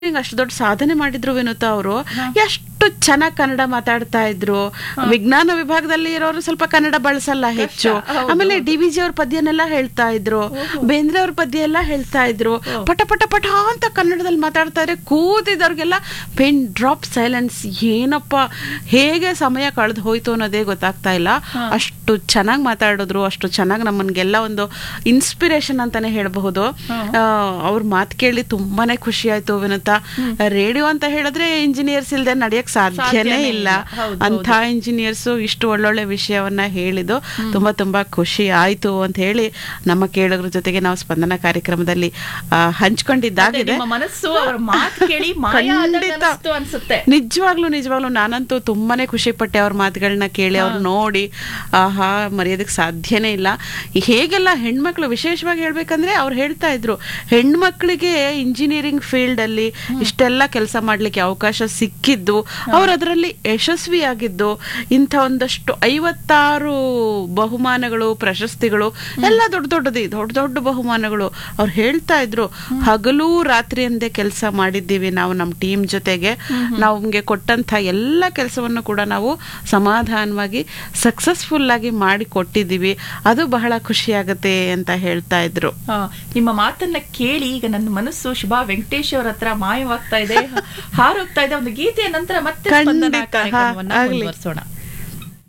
ಹಿಂಗ್ ಅಷ್ಟು ದೊಡ್ಡ ಸಾಧನೆ ಮಾಡಿದ್ರು ವಿನುತಾ ಅವರು ಎಷ್ಟು ಚೆನ್ನಾಗಿ ಕನ್ನಡ ಮಾತಾಡ್ತಾ ಇದ್ರು ವಿಜ್ಞಾನ ವಿಭಾಗದಲ್ಲಿ ಇರೋರು ಸ್ವಲ್ಪ ಕನ್ನಡ ಬಳಸಲ್ಲ ಹೆಚ್ಚು ಆಮೇಲೆ ಡಿ ವಿ ಜಿ ಅವ್ರ ಪದ್ಯನೆಲ್ಲ ಹೇಳ್ತಾ ಇದ್ರು ಬೇಂದ್ರೆ ಅವ್ರ ಪದ್ಯ ಎಲ್ಲ ಹೇಳ್ತಾ ಇದ್ರು ಪಟ ಪಟ ಪಟ ಅಂತ ಕನ್ನಡದಲ್ಲಿ ಮಾತಾಡ್ತಾ ಇದ್ರೆ ಕೂತಿದವ್ರಿಗೆಲ್ಲ ಪೆನ್ ಡ್ರಾಪ್ ಸೈಲೆನ್ಸ್ ಏನಪ್ಪ ಹೇಗೆ ಸಮಯ ಕಳೆದು ಹೋಯ್ತು ಅನ್ನೋದೇ ಗೊತ್ತಾಗ್ತಾ ಇಲ್ಲ ಅಷ್ಟು ಚೆನ್ನಾಗಿ ಮಾತಾಡಿದ್ರು ಅಷ್ಟು ಚೆನ್ನಾಗಿ ನಮ್ಮನ್ಗೆಲ್ಲ ಒಂದು ಇನ್ಸ್ಪಿರೇಷನ್ ಅಂತಾನೆ ಹೇಳಬಹುದು ಅವ್ರ ಮಾತು ಕೇಳಿ ತುಂಬಾನೇ ಖುಷಿ ಆಯ್ತು ವಿನುತಾ ರೇಡಿಯೋ ಅಂತ ಹೇಳಿದ್ರೆ ಇಂಜಿನಿಯರ್ಸ್ ಇಲ್ದೆ ನಡೆಯಕ್ ಸಾಧ್ಯನೇ ಇಲ್ಲ ಅಂತ ಇಂಜಿನಿಯರ್ಸ್ ಇಷ್ಟು ಒಳ್ಳೊಳ್ಳೆ ವಿಷಯವನ್ನ ಹೇಳಿದ್ದು ತುಂಬಾ ತುಂಬಾ ಖುಷಿ ಆಯ್ತು ಅಂತ ಹೇಳಿ ನಮ್ಮ ಕೇಳೋದ್ರ ಜೊತೆಗೆ ನಾವು ಸ್ಪಂದನ ಕಾರ್ಯಕ್ರಮದಲ್ಲಿ ಆ, ಹಂಚ್ಕೊಂಡಿದ್ದಾಗಿದೆ ನಿಮ್ಮ ಮನಸ್ಸು ಅವ್ರ ಮಾತು ಕೇಳಿ ಮಾಯ ಆದಂಗ್ ಖಂಡಿತ. ಅನ್ಸ್ತು ಅನ್ಸುತ್ತೆ ನಿಜವಾಗ್ಲೂ ನಿಜವಾಗ್ಲೂ ನಾನಂತೂ ತುಂಬಾನೇ ಖುಷಿ ಪಟ್ಟೆ ಅವ್ರ ಮಾತುಗಳನ್ನ ಕೇಳಿ ಅವ್ರು ನೋಡಿ ಆಹಾ ಮರೆಯೋದಕ್ಕೆ ಸಾಧ್ಯನೇ ಇಲ್ಲ ಹೇಗೆಲ್ಲ ಹೆಣ್ಮಕ್ಳು ವಿಶೇಷವಾಗಿ ಹೇಳ್ಬೇಕಂದ್ರೆ ಅವ್ರು ಹೇಳ್ತಾ ಇದ್ರು ಹೆಣ್ಮಕ್ಳಿಗೆ ಇಂಜಿನಿಯರಿಂಗ್ ಫೀಲ್ಡ್ ಅಲ್ಲಿ ಇಷ್ಟೆಲ್ಲ ಕೆಲಸ ಮಾಡ್ಲಿಕ್ಕೆ ಅವಕಾಶ ಸಿಕ್ಕಿದ್ದು ಅವ್ರು ಅದರಲ್ಲಿ ಯಶಸ್ವಿಯಾಗಿದ್ದು ಇಂಥ ಒಂದಷ್ಟು ಐವತ್ತಾರು ಬಹುಮಾನಗಳು ಪ್ರಶಸ್ತಿಗಳು ಎಲ್ಲ ದೊಡ್ಡ ದೊಡ್ಡದಿ ದೊಡ್ಡ ದೊಡ್ಡ ಬಹುಮಾನಗಳು ಅವ್ರು ಹೇಳ್ತಾ ಇದ್ರು ಹಗಲು ರಾತ್ರಿ ಅಂದೇ ಕೆಲಸ ಮಾಡಿದ್ದೀವಿ ನಾವು ನಮ್ಮ ಟೀಮ್ ಜೊತೆಗೆ ನಮ್ಗೆ ಕೊಟ್ಟಂತ ಎಲ್ಲ ಕೆಲಸವನ್ನು ಕೂಡ ನಾವು ಸಮಾಧಾನವಾಗಿ ಸಕ್ಸಸ್ಫುಲ್ ಆಗಿ ಮಾಡಿ ಕೊಟ್ಟಿದ್ದೀವಿ ಅದು ಬಹಳ ಖುಷಿ ಆಗುತ್ತೆ ಅಂತ ಹೇಳ್ತಾ ಇದ್ರು ಆ, ನಿಮ್ಮ ಮಾತನ್ನ ಕೇಳಿ ಈಗ ನನ್ನ ಮನಸ್ಸು ಶುಭಾ ವೆಂಕಟೇಶ್ ಅವ್ರ ಹತ್ರ ಮಾಯವಾಗ್ತಾ ಇದೆ ಹಾರೋಗ್ತಾ ಇದೆ ಒಂದು ಗೀತೆಯ ನಂತರ ಮತ್ತೆ ಸ್ಪಂದನ ಖಂಡಿತ, ಹಾ, ಕಾರ್ಯಕ್ರಮವನ್ನ ಆಗ್ಲಿ. ಮುಂದುವರ್ಸೋಣ